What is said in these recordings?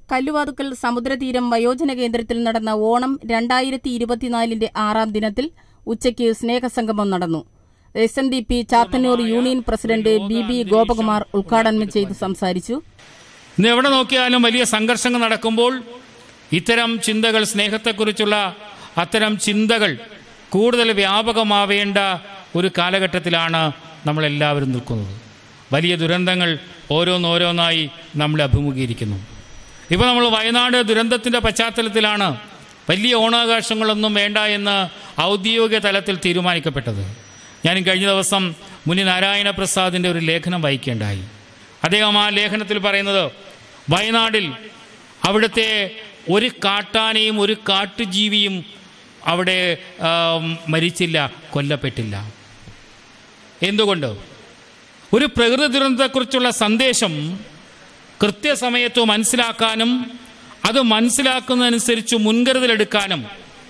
കല്ലുവാതുക്കൽ സമുദ്രതീരം വയോജന കേന്ദ്രത്തിൽ നടന്ന ഓണം രണ്ടായിരത്തി ഇരുപത്തിനാലിന്റെ ആറാം ദിനത്തിൽ ഉച്ചയ്ക്ക് സ്നേഹസംഗമം നടന്നു S N D P Chathannoor union president B B Gopakumar ഉദ്ഘാടനം ചെയ്ത് സംസാരിച്ചു ഇന്ന് എവിടെ നോക്കിയാലും വലിയ സംഘർഷങ്ങൾ നടക്കുമ്പോൾ ഇത്തരം ചിന്തകൾ സ്നേഹത്തെക്കുറിച്ചുള്ള അത്തരം ചിന്തകൾ കൂടുതൽ വ്യാപകമാവേണ്ട ഒരു കാലഘട്ടത്തിലാണ് നമ്മളെല്ലാവരും നിൽക്കുന്നത് വലിയ ദുരന്തങ്ങൾ ഓരോന്നോരോന്നായി നമ്മളെ അഭിമുഖീകരിക്കുന്നു ഇപ്പോൾ നമ്മൾ വയനാട് ദുരന്തത്തിൻ്റെ പശ്ചാത്തലത്തിലാണ് വലിയ ഓണാഘോഷങ്ങളൊന്നും വേണ്ട എന്ന് ഔദ്യോഗിക തലത്തിൽ തീരുമാനിക്കപ്പെട്ടത് ഞാൻ കഴിഞ്ഞ ദിവസം മുനി നാരായണ പ്രസാദിൻ്റെ ഒരു ലേഖനം വായിക്കേണ്ടായി അദ്ദേഹം ആ ലേഖനത്തിൽ പറയുന്നത് വയനാടിൽ അവിടുത്തെ ഒരു കാട്ടാനയും ഒരു കാട്ടുജീവിയും അവിടെ ആ, മരിച്ചില്ല കൊല്ലപ്പെട്ടില്ല എന്തുകൊണ്ട് ഒരു പ്രകൃതി ദുരന്തത്തെക്കുറിച്ചുള്ള സന്ദേശം കൃത്യസമയത്ത് മനസ്സിലാക്കാനും അത് മനസ്സിലാക്കുന്നതനുസരിച്ച് മുൻകരുതലെടുക്കാനും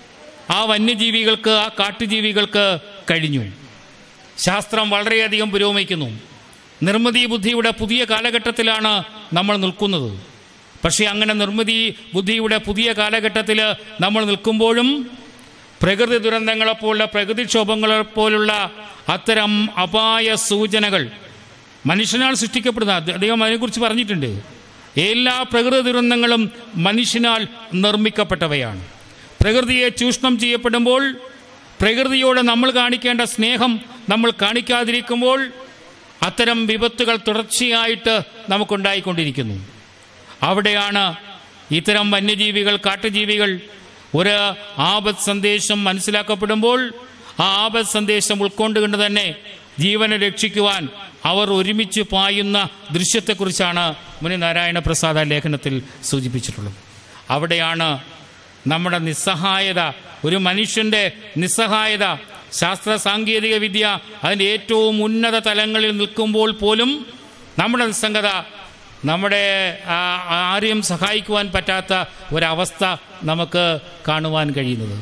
ആ വന്യജീവികൾക്ക് ആ കാട്ടുജീവികൾക്ക് കഴിഞ്ഞു ശാസ്ത്രം വളരെയധികം പുരോഗമിക്കുന്നു നിർമ്മിതി ബുദ്ധിയുടെ പുതിയ കാലഘട്ടത്തിലാണ് നമ്മൾ നിൽക്കുന്നത് പക്ഷേ അങ്ങനെ നിർമ്മിതി ബുദ്ധിയുടെ പുതിയ കാലഘട്ടത്തിൽ നമ്മൾ നിൽക്കുമ്പോഴും പ്രകൃതി ദുരന്തങ്ങളെപ്പോലുള്ള പ്രകൃതിക്ഷോഭങ്ങളെ പോലുള്ള അത്തരം അപായ സൂചനകൾ മനുഷ്യനാൽ സൃഷ്ടിക്കപ്പെടുന്ന അത് അദ്ദേഹം അതിനെക്കുറിച്ച് പറഞ്ഞിട്ടുണ്ട് എല്ലാ പ്രകൃതി ദുരന്തങ്ങളും മനുഷ്യനാൽ നിർമ്മിക്കപ്പെട്ടവയാണ് പ്രകൃതിയെ ചൂഷണം ചെയ്യപ്പെടുമ്പോൾ പ്രകൃതിയോട് നമ്മൾ കാണിക്കേണ്ട സ്നേഹം നമ്മൾ കാണിക്കാതിരിക്കുമ്പോൾ അത്തരം വിപത്തുകൾ തുടർച്ചയായിട്ട് നമുക്കുണ്ടായിക്കൊണ്ടിരിക്കുന്നു അവിടെയാണ് ഇത്തരം വന്യജീവികൾ കാട്ടുജീവികൾ ഒരു ആപത് സന്ദേശം മനസ്സിലാക്കപ്പെടുമ്പോൾ ആ ആപത് സന്ദേശം ഉൾക്കൊണ്ടുകൊണ്ട് തന്നെ ജീവനെ രക്ഷിക്കുവാൻ അവർ ഒരുമിച്ച് പായുന്ന ദൃശ്യത്തെക്കുറിച്ചാണ് മുനി നാരായണ പ്രസാദ് ആ ലേഖനത്തിൽ സൂചിപ്പിച്ചിട്ടുള്ളത് അവിടെയാണ് നമ്മുടെ നിസ്സഹായത ഒരു മനുഷ്യൻ്റെ നിസ്സഹായത ശാസ്ത്ര സാങ്കേതിക വിദ്യ അതിൻ്റെ ഏറ്റവും ഉന്നത തലങ്ങളിൽ നിൽക്കുമ്പോൾ പോലും നമ്മുടെ നിസ്സംഗത നമ്മുടെ ആ, ആരെയും സഹായിക്കുവാൻ പറ്റാത്ത ഒരവസ്ഥ നമുക്ക് കാണുവാൻ കഴിയുന്നത്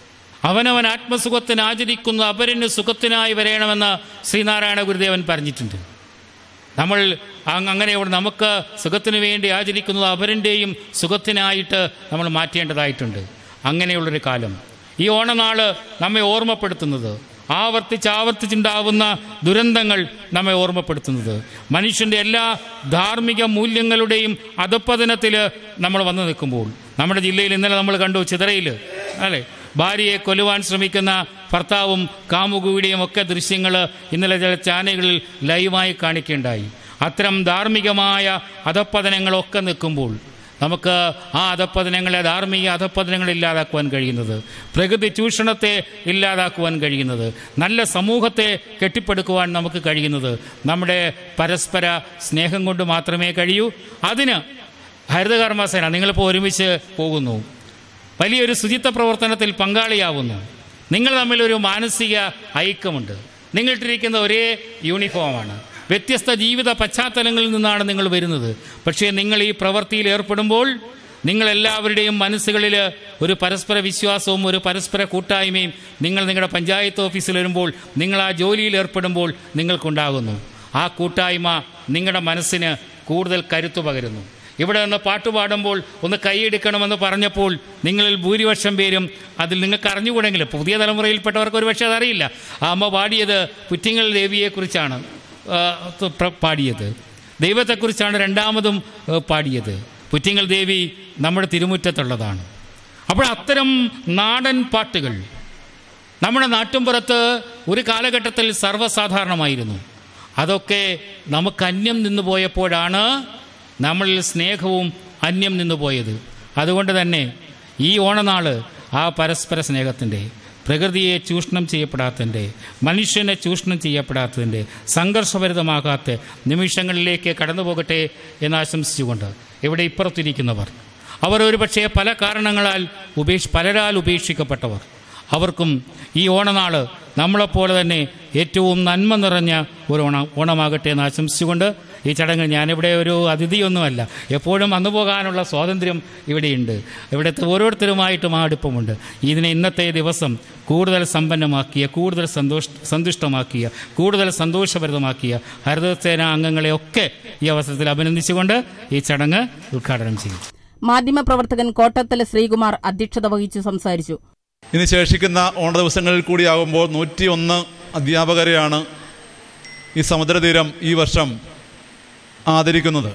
അവനവൻ ആത്മസുഖത്തിന് ആചരിക്കുന്ന അപരന് സുഖത്തിനായി വരണമെന്ന് ശ്രീനാരായണ ഗുരുദേവൻ പറഞ്ഞിട്ടുണ്ട് നമ്മൾ അങ് അങ്ങനെയോട് നമുക്ക് സുഖത്തിന് വേണ്ടി ആചരിക്കുന്നത് അവരൻ്റെയും സുഖത്തിനായിട്ട് നമ്മൾ മാറ്റേണ്ടതായിട്ടുണ്ട് അങ്ങനെയുള്ളൊരു കാലം ഈ ഓണനാള് നമ്മെ ഓർമ്മപ്പെടുത്തുന്നത് ആവർത്തിച്ച് ആവർത്തിച്ചുണ്ടാവുന്ന ദുരന്തങ്ങൾ നമ്മെ ഓർമ്മപ്പെടുത്തുന്നത് മനുഷ്യൻ്റെ എല്ലാ ധാർമ്മിക മൂല്യങ്ങളുടെയും അധപ്പതനത്തിൽ നമ്മൾ വന്നു നിൽക്കുമ്പോൾ നമ്മുടെ ജില്ലയിൽ ഇന്നലെ നമ്മൾ കണ്ടു ചിതറയിൽ അല്ലേ ഭാര്യയെ കൊല്ലുവാൻ ശ്രമിക്കുന്ന ഭർത്താവും കാമുകുവിയുടെയും ഒക്കെ ദൃശ്യങ്ങൾ ഇന്നലെ ചില ചാനലുകളിൽ ലൈവായി കാണിക്കുകയുണ്ടായി അത്തരം ധാർമ്മികമായ അധപ്പതനങ്ങളൊക്കെ നിൽക്കുമ്പോൾ നമുക്ക് ആ അധപ്പതനങ്ങളെ ധാർമ്മിക അധപ്പതനങ്ങൾ ഇല്ലാതാക്കുവാൻ കഴിയുന്നത് പ്രകൃതി ചൂഷണത്തെ ഇല്ലാതാക്കുവാൻ കഴിയുന്നത് നല്ല സമൂഹത്തെ കെട്ടിപ്പടുക്കുവാൻ നമുക്ക് കഴിയുന്നത് നമ്മുടെ പരസ്പര സ്നേഹം കൊണ്ട് മാത്രമേ കഴിയൂ അതിന് ഹരിതകർമ്മസേന നിങ്ങളിപ്പോൾ ഒരുമിച്ച് പോകുന്നു വലിയൊരു ശുചിത്വ പ്രവർത്തനത്തിൽ പങ്കാളിയാവുന്നു നിങ്ങൾ തമ്മിലൊരു മാനസിക ഐക്യമുണ്ട് നിങ്ങളിട്ടിരിക്കുന്ന ഒരേ യൂണിഫോമാണ് വ്യത്യസ്ത ജീവിത പശ്ചാത്തലങ്ങളിൽ നിന്നാണ് നിങ്ങൾ വരുന്നത് പക്ഷേ നിങ്ങൾ ഈ പ്രവൃത്തിയിൽ ഏർപ്പെടുമ്പോൾ നിങ്ങളെല്ലാവരുടെയും മനസ്സുകളിൽ ഒരു പരസ്പര വിശ്വാസവും ഒരു പരസ്പര കൂട്ടായ്മയും നിങ്ങൾ നിങ്ങളുടെ പഞ്ചായത്ത് ഓഫീസിൽ വരുമ്പോൾ നിങ്ങൾ ആ ജോലിയിൽ ഏർപ്പെടുമ്പോൾ നിങ്ങൾക്കുണ്ടാകുന്നു ആ കൂട്ടായ്മ നിങ്ങളുടെ മനസ്സിന് കൂടുതൽ കരുത്തു പകരുന്നു ഇവിടെ നിന്ന് പാട്ട് പാടുമ്പോൾ ഒന്ന് കൈയെടുക്കണമെന്ന് പറഞ്ഞപ്പോൾ നിങ്ങളിൽ ഭൂരിപക്ഷം പേരും അതിൽ നിങ്ങൾക്ക് അറിഞ്ഞുകൂടെങ്കിലും പുതിയ തലമുറയിൽപ്പെട്ടവർക്ക് ഒരു പക്ഷേ അതറിയില്ല ആ അമ്മ പാടിയത് പുറ്റിങ്ങൽ ദേവിയെക്കുറിച്ചാണ് ആ, ത- പ്ര- പാടിയത് ദൈവത്തെക്കുറിച്ചാണ് രണ്ടാമതും ആ, പാടിയത് പുറ്റിങ്ങൽ ദേവി നമ്മുടെ തിരുമുറ്റത്തുള്ളതാണ് അപ്പോൾ അത്തരം നാടൻ പാട്ടുകൾ നമ്മുടെ നാട്ടുംപുറത്ത് ഒരു കാലഘട്ടത്തിൽ സർവ്വസാധാരണമായിരുന്നു അതൊക്കെ നമുക്ക് അന്യം നിന്നു പോയപ്പോഴാണ് നമ്മളിൽ സ്നേഹവും അന്യം നിന്നു പോയത് അതുകൊണ്ട് തന്നെ ഈ ഓണനാള് ആ പരസ്പര സ്നേഹത്തിൻ്റെ പ്രകൃതിയെ ചൂഷണം ചെയ്യപ്പെടാത്തതിൻ്റെ മനുഷ്യനെ ചൂഷണം ചെയ്യപ്പെടാത്തതിൻ്റെ സംഘർഷഭരിതമാകാത്ത നിമിഷങ്ങളിലേക്ക് കടന്നു പോകട്ടെ എന്ന് ആശംസിച്ചുകൊണ്ട് ഇവിടെ ഇപ്പുറത്തിരിക്കുന്നവർ അവർ ഒരുപക്ഷെ പല കാരണങ്ങളാൽ ഉപേക്ഷ പലരാൽ ഉപേക്ഷിക്കപ്പെട്ടവർ അവർക്കും ഈ ഓണനാള് നമ്മളെപ്പോലെ തന്നെ ഏറ്റവും നന്മ നിറഞ്ഞ ഒരു ഓണ ഓണമാകട്ടെ എന്ന് ആശംസിച്ചുകൊണ്ട് ഈ ചടങ്ങ് ഞാനിവിടെ ഒരു അതിഥിയൊന്നുമല്ല എപ്പോഴും വന്നു പോകാനുള്ള സ്വാതന്ത്ര്യം ഇവിടെയുണ്ട് ഇവിടുത്തെ ഓരോരുത്തരുമായിട്ടും ആ അടുപ്പമുണ്ട് ഇതിനെ ഇന്നത്തെ ദിവസം കൂടുതൽ സമ്പന്നമാക്കിയ കൂടുതൽ സന്തോഷ സന്തുഷ്ടമാക്കിയ കൂടുതൽ സന്തോഷഭരിതമാക്കിയ ഹരിതസേന അംഗങ്ങളെയൊക്കെ ഈ അവസരത്തിൽ അഭിനന്ദിച്ചുകൊണ്ട് ഈ ചടങ്ങ് ഉദ്ഘാടനം ചെയ്യും മാധ്യമപ്രവർത്തകൻ കോട്ടത്തല ശ്രീകുമാർ അധ്യക്ഷത വഹിച്ചു സംസാരിച്ചു ഇനി ശേഷിക്കുന്ന ഓണ ദിവസങ്ങളിൽ കൂടിയാകുമ്പോൾ നൂറ്റി ഒന്ന് അധ്യാപകരെയാണ് ഈ സമുദ്രതീരം ഈ വർഷം ആദരിക്കുന്നത്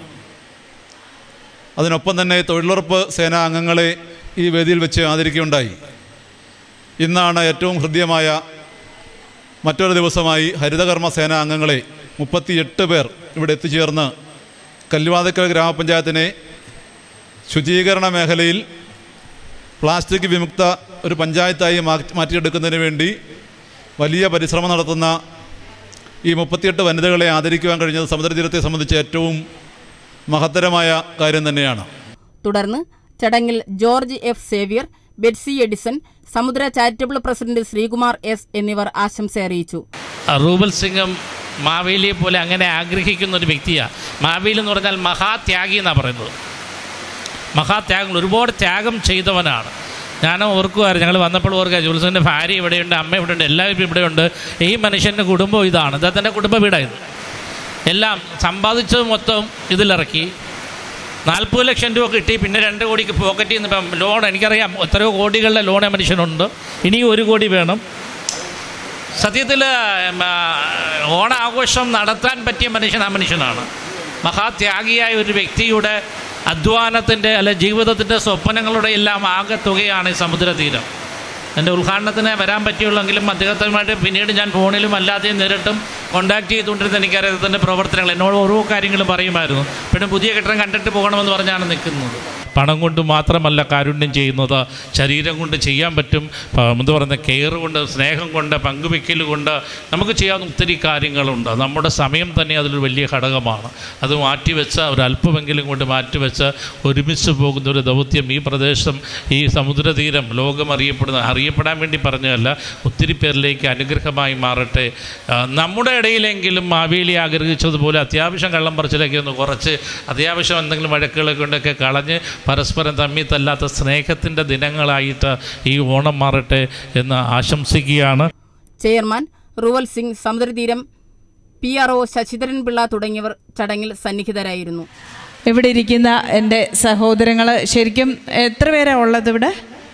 അതിനൊപ്പം തന്നെ തൊഴിലുറപ്പ് സേനാ അംഗങ്ങളെ ഈ വേദിയിൽ വെച്ച് ആദരിക്കുകയുണ്ടായി ഇന്നാണ് ഏറ്റവും ഹൃദ്യമായ മറ്റൊരു ദിവസമായി ഹരിതകർമ്മ സേനാ അംഗങ്ങളെ മുപ്പത്തിയെട്ട് പേർ ഇവിടെ എത്തിച്ചേർന്ന് കല്ലുവാതക്കൽ ഗ്രാമപഞ്ചായത്തിനെ ശുചീകരണ മേഖലയിൽ പ്ലാസ്റ്റിക് വിമുക്ത ഒരു പഞ്ചായത്തായി മാറ്റി മാറ്റിയെടുക്കുന്നതിന് വേണ്ടി വലിയ പരിശ്രമം നടത്തുന്ന ഈ മുപ്പത്തിയെട്ട് വനിതകളെ ആദരിക്കുവാൻ കഴിഞ്ഞത് സമുദ്രതീരത്തെ സംബന്ധിച്ച് ഏറ്റവും മഹത്തരമായ കാര്യം തന്നെയാണ് തുടർന്ന് ചടങ്ങിൽ George F Xavier Betsy Edison Samudra charitable president Sreekumar S എന്നിവർ ആശംസ അറിയിച്ചു റൂബൽ സിംഗും മാവേലിയെ പോലെ അങ്ങനെ ആഗ്രഹിക്കുന്ന ഒരു വ്യക്തിയാണ് മാവേലി എന്ന് പറഞ്ഞാൽ മഹാത്യാഗി എന്നാണ് പറയുന്നത് മഹാത്യാഗങ്ങൾ ഒരുപാട് ത്യാഗം ചെയ്തവനാണ് ഞാൻ ഓർക്കുമായിരുന്നു ഞങ്ങൾ വന്നപ്പോൾ ഓർക്കുക ജുൽസിൻ്റെ ഭാര്യ ഇവിടെയുണ്ട് അമ്മ ഇവിടെയുണ്ട് എല്ലാവരും ഇവിടെയുണ്ട് ഈ മനുഷ്യൻ്റെ കുടുംബം ഇതാണ് ഇദ്ദേഹത്തിൻ്റെ കുടുംബ വീടായത് എല്ലാം സമ്പാദിച്ചത് മൊത്തം ഇതിലിറക്കി നാൽപ്പത് ലക്ഷം രൂപ കിട്ടി പിന്നെ രണ്ട് കോടിക്ക് പോക്കറ്റിൽ നിന്ന് ഇപ്പം ലോൺ എനിക്കറിയാം എത്രയോ കോടികളുടെ ലോൺ ആ മനുഷ്യനുണ്ട് ഇനിയും ഒരു കോടി വേണം സത്യത്തിൽ ഓണാഘോഷം നടത്താൻ പറ്റിയ മനുഷ്യൻ ആ മനുഷ്യനാണ് മഹാത്യാഗിയായ ഒരു വ്യക്തിയുടെ അധ്വാനത്തിൻ്റെ അല്ലെ ജീവിതത്തിൻ്റെ സ്വപ്നങ്ങളുടെ എല്ലാം ആകെ തുകയാണ് ഈ സമുദ്രതീരം എൻ്റെ ഉദ്ഘാടനത്തിന് വരാൻ പറ്റിയുള്ളെങ്കിലും അദ്ദേഹത്തുമായിട്ട് പിന്നീട് ഞാൻ ഫോണിലും അല്ലാതെയും നേരിട്ടും കോൺടാക്ട് ചെയ്തുകൊണ്ടിരുന്ന എനിക്കറിയാം അദ്ദേഹത്തിൻ്റെ പ്രവർത്തനങ്ങൾ എന്നോട് ഓരോ കാര്യങ്ങളും പറയുമായിരുന്നു പിന്നെ പുതിയ കെട്ടിടം കണ്ടിട്ട് പോകണമെന്ന് പറഞ്ഞാണ് നിൽക്കുന്നത് പണം കൊണ്ട് മാത്രമല്ല കാരുണ്യം ചെയ്യുന്നത് ശരീരം കൊണ്ട് ചെയ്യാൻ പറ്റും പ- എന്താ പറയുന്ന കെയർ കൊണ്ട് സ്നേഹം കൊണ്ട് പങ്കുവെക്കൽ കൊണ്ട് നമുക്ക് ചെയ്യാവുന്ന ഒത്തിരി കാര്യങ്ങളുണ്ട് നമ്മുടെ സമയം തന്നെ അതിലൊരു വലിയ ഘടകമാണ് അത് മാറ്റിവെച്ച ഒരു അല്പമെങ്കിലും കൊണ്ട് മാറ്റിവെച്ച് ഒരുമിച്ച് പോകുന്ന ഒരു ദൗത്യം ഈ പ്രദേശം ഈ സമുദ്രതീരം ലോകം അറിയപ്പെടുന്ന അറിയപ്പെടാൻ വേണ്ടി പറഞ്ഞതല്ല ഒത്തിരി പേരിലേക്ക് അനുഗ്രഹമായി മാറട്ടെ ആ, നമ്മുടെ ഇടയിലെങ്കിലും മാവേലി ആഗ്രഹിച്ചതുപോലെ അത്യാവശ്യം കള്ളം പറച്ചിലൊക്കെ ഒന്ന് കുറച്ച് അത്യാവശ്യം എന്തെങ്കിലും വഴക്കുകളൊക്കെ ഉണ്ടൊക്കെ കളഞ്ഞ് പരസ്പരം തമ്മിൽ തല്ലാത്ത സ്നേഹത്തിൻ്റെ ദിനങ്ങളായിട്ട് ഈ ഓണം മാറട്ടെ എന്ന് ആശംസിക്കുകയാണ് chairman Ruval Singh Samudratheeram P R O Sasidharan Pillai തുടങ്ങിയവർ ചടങ്ങിൽ സന്നിഹിതരായിരുന്നു ഇവിടെ ഇരിക്കുന്ന എൻ്റെ സഹോദരങ്ങൾ ശരിക്കും എത്ര പേരാണ് ഉള്ളത് ഇവിടെ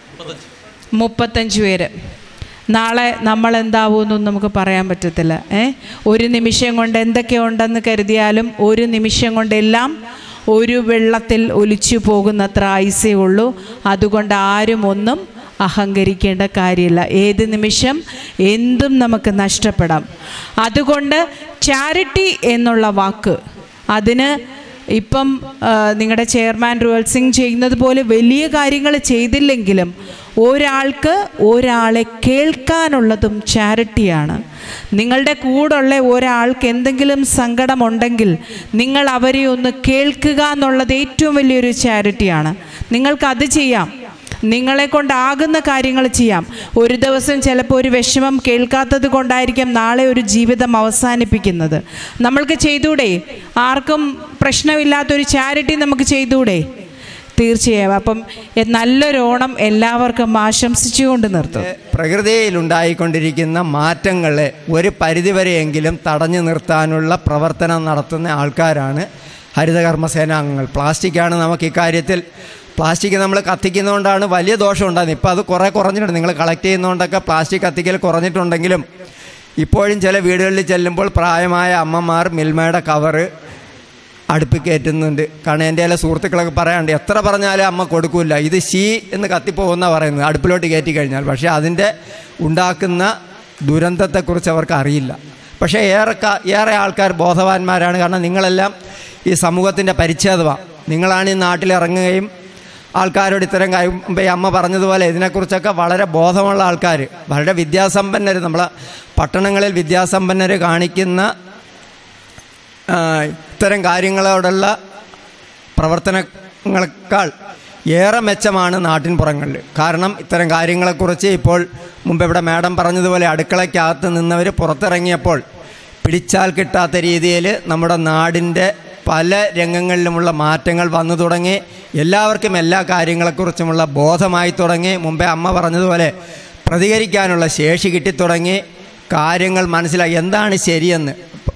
മുപ്പത്തഞ്ച് പേര് നാളെ നമ്മൾ എന്താവുമെന്നൊന്നും നമുക്ക് പറയാൻ പറ്റത്തില്ല ഏ ഒരു നിമിഷം കൊണ്ട് എന്തൊക്കെ ഉണ്ടെന്ന് കരുതിയാലും ഒരു നിമിഷം കൊണ്ടെല്ലാം ഒരു വെള്ളത്തിൽ ഒലിച്ചു പോകുന്നത്ര ആയുസേ ഉള്ളൂ അതുകൊണ്ട് ആരും ഒന്നും അഹങ്കരിക്കേണ്ട കാര്യമില്ല ഏത് നിമിഷം എന്തും നമുക്ക് നഷ്ടപ്പെടാം അതുകൊണ്ട് ചാരിറ്റി എന്നുള്ള വാക്ക് അതിന് ഇപ്പം നിങ്ങളുടെ ചെയർമാൻ റുവൽ സിംഗ് ചെയ്യുന്നത് പോലെ വലിയ കാര്യങ്ങൾ ചെയ്തില്ലെങ്കിലും ഒരാൾക്ക് ഒരാളെ കേൾക്കാനുള്ളതും ചാരിറ്റിയാണ് നിങ്ങളുടെ കൂടെയുള്ള ഒരാൾക്ക് എന്തെങ്കിലും സങ്കടമുണ്ടെങ്കിൽ നിങ്ങൾ അവരെ ഒന്ന് കേൾക്കുക എന്നുള്ളത് ഏറ്റവും വലിയൊരു ചാരിറ്റിയാണ് നിങ്ങൾക്കത് ചെയ്യാം നിങ്ങളെ കൊണ്ടാകുന്ന കാര്യങ്ങൾ ചെയ്യാം ഒരു ദിവസം ചിലപ്പോൾ ഒരു വിഷമം കേൾക്കാത്തത് കൊണ്ടായിരിക്കും നാളെ ഒരു ജീവിതം അവസാനിപ്പിക്കുന്നത് നമ്മൾക്ക് ചെയ്തൂടെ ആർക്കും പ്രശ്നമില്ലാത്തൊരു ചാരിറ്റി നമുക്ക് ചെയ്തൂടെ തീർച്ചയായും അപ്പം എ- നല്ലൊരു ഓണം എല്ലാവർക്കും ആശംസിച്ചുകൊണ്ട് നിർത്തും പ്രകൃതിയിലുണ്ടായിക്കൊണ്ടിരിക്കുന്ന മാറ്റങ്ങളെ ഒരു പരിധിവരെയെങ്കിലും തടഞ്ഞു നിർത്താനുള്ള പ്രവർത്തനം നടത്തുന്ന ആൾക്കാരാണ് ഹരിതകർമ്മ സേനാംഗങ്ങൾ പ്ലാസ്റ്റിക്കാണ് നമുക്ക് ഇക്കാര്യത്തിൽ പ്ലാസ്റ്റിക് നമ്മൾ കത്തിക്കുന്നതുകൊണ്ടാണ് വലിയ ദോഷം ഉണ്ടാകുന്നത് ഇപ്പോൾ അത് കുറേ കുറഞ്ഞിട്ടുണ്ട് നിങ്ങൾ കളക്ട് ചെയ്യുന്നതുകൊണ്ടൊക്കെ പ്ലാസ്റ്റിക് കത്തിക്കൽ കുറഞ്ഞിട്ടുണ്ടെങ്കിലും ഇപ്പോഴും ചില വീടുകളിൽ ചെല്ലുമ്പോൾ പ്രായമായ അമ്മമാർ മിൽമയുടെ കവറ് അടുപ്പിൽ കയറ്റുന്നുണ്ട് കാരണം എൻ്റെ ചില സുഹൃത്തുക്കളൊക്കെ പറയാറുണ്ട് എത്ര പറഞ്ഞാലും അമ്മ കൊടുക്കില്ല ഇത് ശീ എന്ന് കത്തിപ്പോകുന്ന പറയുന്നത് അടുപ്പിലോട്ട് കയറ്റി കഴിഞ്ഞാൽ പക്ഷേ അതിൻ്റെ ഉണ്ടാക്കുന്ന ദുരന്തത്തെക്കുറിച്ച് അവർക്ക് അറിയില്ല പക്ഷേ ഏറെ കാ- ഏറെ ആൾക്കാർ ബോധവാന്മാരാണ് കാരണം നിങ്ങളെല്ലാം ഈ സമൂഹത്തിൻ്റെ പരിച്ഛേദമാണ് നിങ്ങളാണ് ഈ നാട്ടിലിറങ്ങുകയും ആൾക്കാരോട് ഇത്തരം കാര്യം മുമ്പേ ഈ അമ്മ പറഞ്ഞതുപോലെ ഇതിനെക്കുറിച്ചൊക്കെ വളരെ ബോധമുള്ള ആൾക്കാർ വളരെ വിദ്യാസമ്പന്നർ നമ്മളെ പട്ടണങ്ങളിൽ വിദ്യാസമ്പന്നർ കാണിക്കുന്ന ആ, ഇത്തരം കാര്യങ്ങളോടുള്ള പ്രവർത്തനങ്ങളെക്കാൾ ഏറെ മെച്ചമാണ് നാട്ടിൻപുറങ്ങളിൽ കാരണം ഇത്തരം കാര്യങ്ങളെക്കുറിച്ച് ഇപ്പോൾ മുമ്പ് ഇവിടെ മാഡം പറഞ്ഞതുപോലെ അടുക്കളയ്ക്കകത്ത് നിന്നവർ പുറത്തിറങ്ങിയപ്പോൾ പിടിച്ചാൽ കിട്ടാത്ത രീതിയിൽ നമ്മുടെ നാടിൻ്റെ പല രംഗങ്ങളിലുമുള്ള മാറ്റങ്ങൾ വന്നു തുടങ്ങി എല്ലാവർക്കും എല്ലാ കാര്യങ്ങളെക്കുറിച്ചുമുള്ള ബോധമായി തുടങ്ങി മുമ്പേ അമ്മ പറഞ്ഞതുപോലെ പ്രതികരിക്കാനുള്ള ശേഷി കിട്ടിത്തുടങ്ങി കാര്യങ്ങൾ മനസ്സിലായി എന്താണ് ശരിയെന്ന്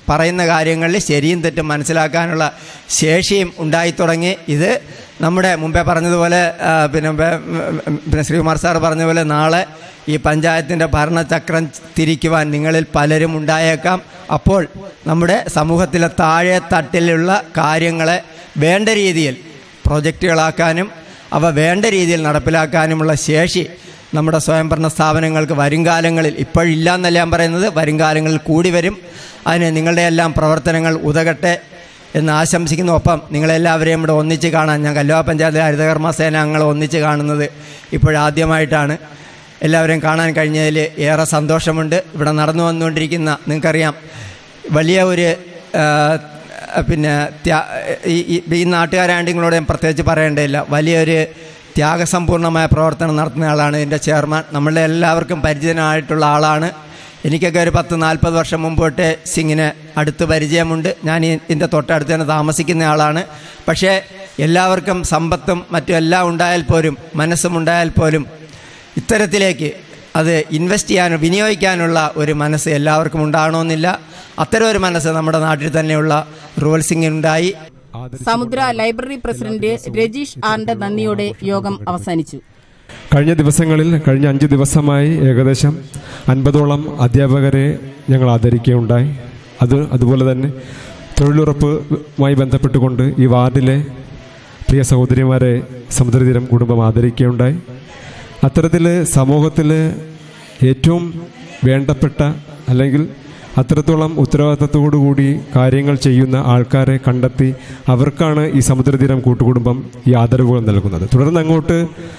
പറയുന്ന കാര്യങ്ങളിൽ ശരിയും തെറ്റും മനസ്സിലാക്കാനുള്ള ശേഷിയും ഉണ്ടായി തുടങ്ങി ഇത് നമ്മുടെ മുമ്പേ പറഞ്ഞതുപോലെ ആ, പിന്നെ മുമ്പേ, ഉം, പിന്നെ ശ്രീകുമാർ സാർ പറഞ്ഞ പോലെ നാളെ ഈ പഞ്ചായത്തിൻ്റെ ഭരണചക്രം തിരിക്കുവാൻ നിങ്ങളിൽ പലരും ഉണ്ടായേക്കാം അപ്പോൾ നമ്മുടെ സമൂഹത്തിലെ താഴെ തട്ടിലുള്ള കാര്യങ്ങളെ വേണ്ട രീതിയിൽ പ്രോജക്റ്റുകളാക്കാനും അവ വേണ്ട രീതിയിൽ നടപ്പിലാക്കാനുമുള്ള ശേഷി നമ്മുടെ സ്വയംഭരണ സ്ഥാപനങ്ങൾക്ക് വരുംകാലങ്ങളിൽ ഇപ്പോഴില്ല എന്നല്ല ഞാൻ പറയുന്നത് വരുംകാലങ്ങളിൽ കൂടി വരും അതിന് നിങ്ങളുടെ എല്ലാം പ്രവർത്തനങ്ങൾ ഉതകട്ടെ എന്ന് ആശംസിക്കുന്നു ഒപ്പം നിങ്ങളെല്ലാവരെയും ഇവിടെ ഒന്നിച്ച് കാണാൻ ഞാൻ കല്ലുവ പഞ്ചായത്തിലെ ഹരിതകർമ്മ സേന അംഗങ്ങളെ ഒന്നിച്ച് കാണുന്നത് ഇപ്പോഴാദ്യമായിട്ടാണ് എല്ലാവരെയും കാണാൻ കഴിഞ്ഞതിൽ ഏറെ സന്തോഷമുണ്ട് ഇവിടെ നടന്നു വന്നുകൊണ്ടിരിക്കുന്ന നിങ്ങൾക്കറിയാം വലിയ ഒരു ആ, പിന്നെ ത്യാ ഈ ഈ- ഈ നാട്ടുകാരാണ്ട് നിങ്ങളോട് ഞാൻ പ്രത്യേകിച്ച് പറയേണ്ടതില്ല വലിയൊരു ത്യാഗസമ്പൂർണമായ പ്രവർത്തനം നടത്തുന്ന ആളാണ് ഇതിൻ്റെ ചെയർമാൻ നമ്മളുടെ എല്ലാവർക്കും പരിചിതനായിട്ടുള്ള ആളാണ് എനിക്കൊക്കെ ഒരു പത്ത് നാൽപ്പത് വർഷം മുമ്പ് തൊട്ടേ സിംഗിന് അടുത്ത് പരിചയമുണ്ട് ഞാൻ ഈ ഇതിൻ്റെ തൊട്ടടുത്ത് തന്നെ താമസിക്കുന്ന ആളാണ് പക്ഷേ എല്ലാവർക്കും സമ്പത്തും മറ്റും എല്ലാം ഉണ്ടായാൽ പോലും മനസ്സും ഉണ്ടായാൽ പോലും ഇത്തരത്തിലേക്ക് അത് ഇൻവെസ്റ്റ് ചെയ്യാനും വിനിയോഗിക്കാനുള്ള ഒരു മനസ്സ് എല്ലാവർക്കും ഉണ്ടാകണമെന്നില്ല അത്തരം ഒരു മനസ്സ് നമ്മുടെ നാട്ടിൽ തന്നെയുള്ള റൂവൽ സിംഗിനുണ്ടായി സമുദ്ര ലൈബ്രറി പ്രസിഡന്റ് രജീഷ് ആറിന്റെ നന്ദിയോടെ യോഗം അവസാനിച്ചു കഴിഞ്ഞ ദിവസങ്ങളിൽ കഴിഞ്ഞ അഞ്ച് ദിവസമായി ഏകദേശം അൻപതോളം അധ്യാപകരെ ഞങ്ങൾ ആദരിക്കുകയുണ്ടായി അത് അതുപോലെ തന്നെ തൊഴിലുറപ്പുമായി ബന്ധപ്പെട്ടുകൊണ്ട് ഈ വാർഡിലെ പ്രിയ സഹോദരിമാരെ സമുദ്രതീരം കുടുംബം ആദരിക്കുകയുണ്ടായി അത്തരത്തിൽ സമൂഹത്തിൽ ഏറ്റവും വേണ്ടപ്പെട്ട അല്ലെങ്കിൽ അത്രത്തോളം ഉത്തരവാദിത്തത്തോടു കൂടി കാര്യങ്ങൾ ചെയ്യുന്ന ആൾക്കാരെ കണ്ടെത്തി അവർക്കാണ് ഈ സമുദ്രതീരം കൂട്ടുകുടുംബം ഈ ആദരവുകൾ നൽകുന്നത് തുടർന്ന് അങ്ങോട്ട്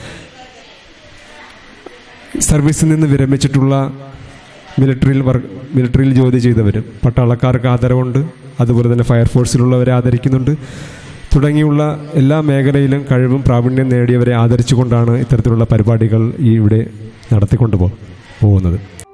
സർവീസിൽ നിന്ന് വിരമിച്ചിട്ടുള്ള മിലിറ്ററിയിൽ വർക്ക് മിലിറ്ററിയിൽ ജോലി ചെയ്തവരും പട്ടാളക്കാർക്ക് ആദരവുണ്ട് അതുപോലെ തന്നെ ഫയർഫോഴ്സിലുള്ളവരെ ആദരിക്കുന്നുണ്ട് തുടങ്ങിയുള്ള എല്ലാ മേഖലയിലും കഴിവും പ്രാവീണ്യം നേടിയവരെ ആദരിച്ചുകൊണ്ടാണ് ഇത്തരത്തിലുള്ള പരിപാടികൾ ഈ ഇവിടെ നടത്തിക്കൊണ്ടു പോ- പോകുന്നത്